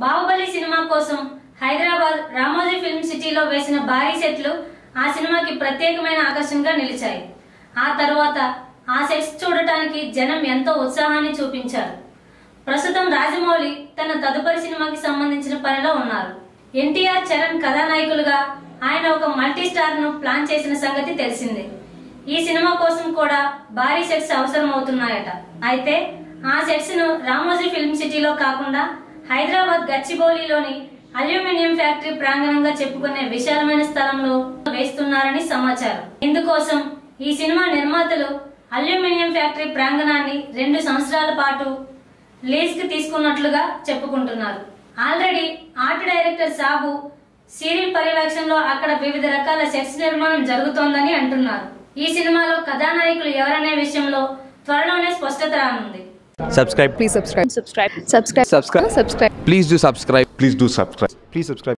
Baahubali cinema కోసం Hyderabad Ramoji film సిటీలో వేసిన భారీ సెట్లు ఆ సినిమాకి ప్రత్యేకమైన ఆకర్షణగా నిలిచాయి ఆ తర్వాత ఆ సెట్స్ చూడటానికి జనం ఎంతో ఉత్సాహాన్ని చూపించారు ప్రస్తుతం రాజమౌళి తన తదుపరి సినిమాకి సంబంధించిన పనిలో ఉన్నారు ఎన్టీఆర్ చరణ్ కథానాయకులుగా ఆయన ఒక మల్టీ స్టార్ ను ప్లాన్ చేసిన సంగతి తెలిసిందే ఈ సినిమా కోసం కూడా భారీ సెట్స్ అవసరం అవుతున్నాయట అయితే ఆ సెట్స్ ను రామోజీ ఫిల్మ్ సిటీలో కాకుండా హైదరాబాద్ గచ్చిబౌలిలోని అల్యూమినియం ఫ్యాక్టరీ ప్రాంగణంగా చెప్పుకునే విశాలమైన స్థలంలో వేస్తున్నారని సమాచారం ఇందుకోసం ఈ సినిమా నిర్మాతలు అల్యూమినియం ఫ్యాక్టరీ ప్రాంగణాన్ని రెండు సంవత్సరాల పాటు లీజ్ కి తీసుకున్నట్లుగా చెప్పుకుంటున్నారు already art director Sabu Cyril పర్యవేక్షణలో అక్కడ వివిధ రకాల సెట్స్ నిర్మాణం జరుగుతోందని అంటున్నారు ఈ సినిమాలో కథానాయకులు ఎవరనే విషయంలో త్వరలోనే స్పష్టత రానుంది subscribe Please subscribe. subscribe Subscribe. subscribe Subscribe. please do subscribe Please do subscribe. please subscribe